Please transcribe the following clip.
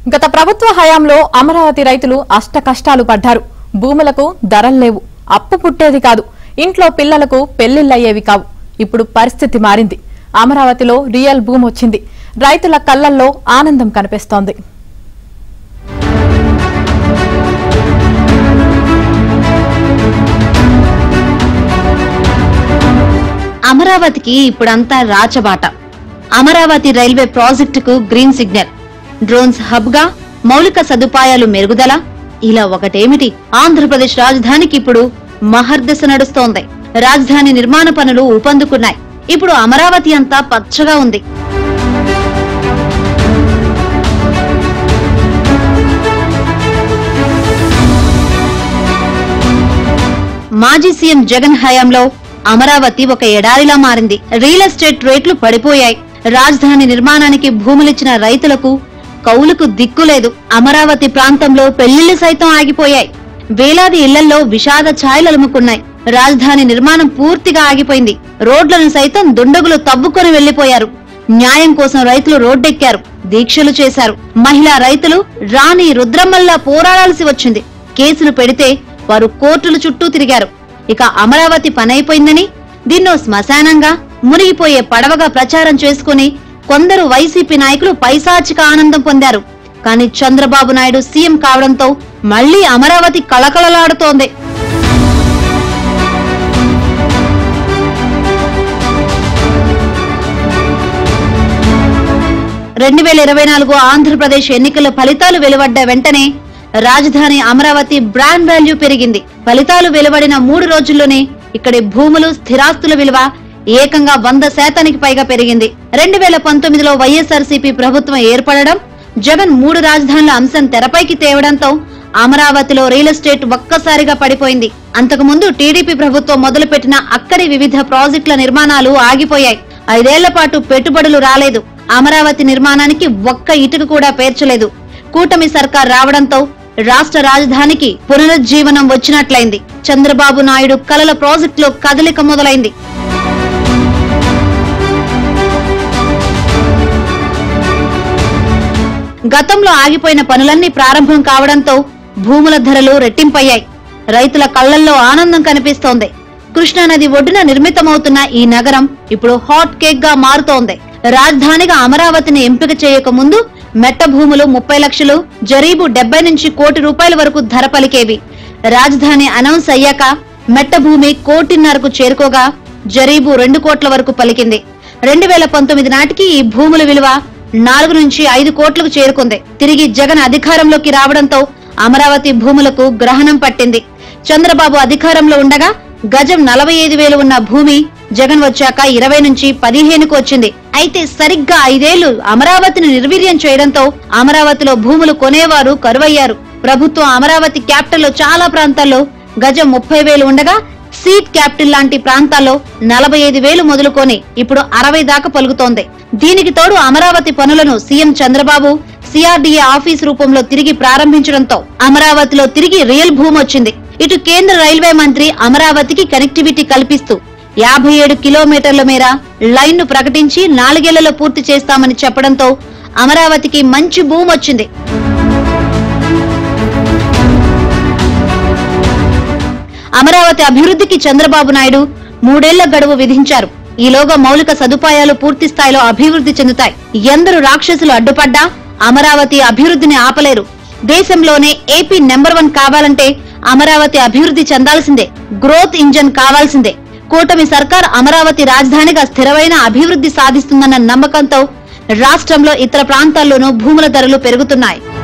గత ప్రభుత్వ హయాంలో అమరావతి రైతులు అష్ట కష్టాలు పడ్డారు భూములకు ధరలు లేవు అప్పు పుట్టేది కాదు ఇంట్లో పిల్లలకు పెళ్లిళ్ళయ్యేవి కావు ఇప్పుడు పరిస్థితి మారింది అమరావతిలో రియల్ భూమి వచ్చింది రైతుల కళ్లల్లో ఆనందం కనిపిస్తోంది అమరావతికి ఇప్పుడంతా రాచబాట అమరావతి రైల్వే ప్రాజెక్టుకు గ్రీన్ సిగ్నల్ డ్రోన్స్ హబ్ గా మౌలిక సదుపాయాలు మెరుగుదల ఇలా ఒకటేమిటి ఆంధ్రప్రదేశ్ రాజధానికి ఇప్పుడు మహర్దశ నడుస్తోంది రాజధాని నిర్మాణ పనులు ఊపందుకున్నాయి ఇప్పుడు అమరావతి అంతా పచ్చగా ఉంది మాజీ సీఎం జగన్ హయాంలో అమరావతి ఒక ఎడారిలా మారింది రియల్ ఎస్టేట్ రేట్లు పడిపోయాయి రాజధాని నిర్మాణానికి భూములిచ్చిన రైతులకు కౌలుకు దిక్కులేదు అమరావతి ప్రాంతంలో పెళ్లిళ్లు సైతం ఆగిపోయాయి వేలాది ఇళ్లలో విషాద ఛాయలు అలుముకున్నాయి రాజధాని నిర్మాణం పూర్తిగా ఆగిపోయింది రోడ్లను సైతం దుండగులు తవ్వుకొని వెళ్లిపోయారు న్యాయం కోసం రైతులు రోడ్డెక్కారు దీక్షలు చేశారు మహిళా రైతులు రాణి రుద్రమ్మల్లా పోరాడాల్సి వచ్చింది కేసులు పెడితే వారు కోర్టుల చుట్టూ తిరిగారు ఇక అమరావతి పనైపోయిందని దీన్నో శ్మశానంగా మునిగిపోయే పడవగా ప్రచారం చేసుకుని కొందరు వైసీపీ నాయకులు పైశాచిక ఆనందం పొందారు కానీ చంద్రబాబు నాయుడు సీఎం కావడంతో మళ్లీ అమరావతి కళకళలాడుతోంది రెండు వేల ఇరవై నాలుగు ఆంధ్రప్రదేశ్ ఎన్నికల ఫలితాలు వెలువడ్డ వెంటనే రాజధాని అమరావతి బ్రాండ్ వాల్యూ పెరిగింది ఫలితాలు వెలువడిన మూడు రోజుల్లోనే ఇక్కడి భూములు స్థిరాస్తుల విలువ ఏకంగా వంద శాతానికి పైగా పెరిగింది రెండు వేల పంతొమ్మిదిలో వైఎస్ఆర్సీపీ ప్రభుత్వం ఏర్పడడం జగన్ మూడు రాజధానుల అంశం తెరపైకి తేవడంతో అమరావతిలో రియల్ ఎస్టేట్ ఒక్కసారిగా పడిపోయింది అంతకుముందు టీడీపీ ప్రభుత్వం మొదలుపెట్టిన అక్కడి వివిధ ప్రాజెక్టుల నిర్మాణాలు ఆగిపోయాయి ఐదేళ్ల పాటు పెట్టుబడులు రాలేదు అమరావతి నిర్మాణానికి ఒక్క ఇటుక కూడా పేర్చలేదు కూటమి సర్కార్ రావడంతో రాష్ట్ర రాజధానికి పునరుజ్జీవనం వచ్చినట్లయింది చంద్రబాబు నాయుడు కలల ప్రాజెక్టులో కదలిక మొదలైంది గతంలో ఆగిపోయిన పనులన్నీ ప్రారంభం కావడంతో భూముల ధరలు రెట్టింపయ్యాయి రైతుల కళ్లల్లో ఆనందం కనిపిస్తోంది కృష్ణానది ఒడ్డున నిర్మితమవుతున్న ఈ నగరం ఇప్పుడు హాట్ కేక్ గా మారుతోంది రాజధానిగా అమరావతిని ఎంపిక చేయక ముందు మెట్ట భూములు ముప్పై లక్షలు జరీబు డెబ్బై నుంచి కోటి రూపాయల వరకు ధర పలికేవి రాజధాని అనౌన్స్ అయ్యాక మెట్ట భూమి కోటిన్నరకు చేరుకోగా జరీబు రెండు కోట్ల వరకు పలికింది రెండు వేల పంతొమ్మిది నాటికి ఈ భూముల విలువ నాలుగు నుంచి ఐదు కోట్లకు చేరుకుంది తిరిగి జగన్ అధికారంలోకి రావడంతో అమరావతి భూములకు గ్రహణం పట్టింది చంద్రబాబు అధికారంలో ఉండగా గజం నలభై ఐదు వేలు ఉన్న భూమి జగన్ వచ్చాక ఇరవై నుంచి పదిహేనుకు వచ్చింది అయితే సరిగ్గా ఐదేళ్లు అమరావతిని నిర్వీర్యం చేయడంతో అమరావతిలో భూములు కొనేవారు కరువయ్యారు ప్రభుత్వం అమరావతి క్యాపిటల్ లో చాలా ప్రాంతాల్లో గజం ముప్పై వేలు ఉండగా సీట్ క్యాపిటల్ లాంటి ప్రాంతాల్లో నలభై ఐదు వేలు మొదలుకొని ఇప్పుడు అరవై దాకా పలుకుతోంది దీనికి తోడు అమరావతి పనులను సీఎం చంద్రబాబు సిఆర్డీఏ ఆఫీస్ రూపంలో తిరిగి ప్రారంభించడంతో అమరావతిలో తిరిగి రియల్ భూమి వచ్చింది ఇటు కేంద్ర రైల్వే మంత్రి అమరావతికి కనెక్టివిటీ కల్పిస్తూ యాభై ఏడు కిలోమీటర్ల మేర లైన్ ను ప్రకటించి నాలుగేళ్లలో పూర్తి చేస్తామని చెప్పడంతో అమరావతికి మంచి భూమి వచ్చింది అమరావతి అభివృద్ధికి చంద్రబాబు నాయుడు మూడేళ్ల గడువు విధించారు ఈలోగా మౌలిక సదుపాయాలు పూర్తి స్థాయిలో అభివృద్ధి చెందుతాయి ఎందరు రాక్షసులు అడ్డుపడ్డా అమరావతి అభివృద్ధిని ఆపలేరు దేశంలోనే ఏపీ నెంబర్ వన్ కావాలంటే అమరావతి అభివృద్ధి చెందాల్సిందే గ్రోత్ ఇంజన్ కావాల్సిందే కూటమి సర్కార్ అమరావతి రాజధానిగా స్థిరమైన అభివృద్ధి సాధిస్తుందన్న నమ్మకంతో రాష్ట్రంలో ఇతర ప్రాంతాల్లోనూ భూముల ధరలు పెరుగుతున్నాయి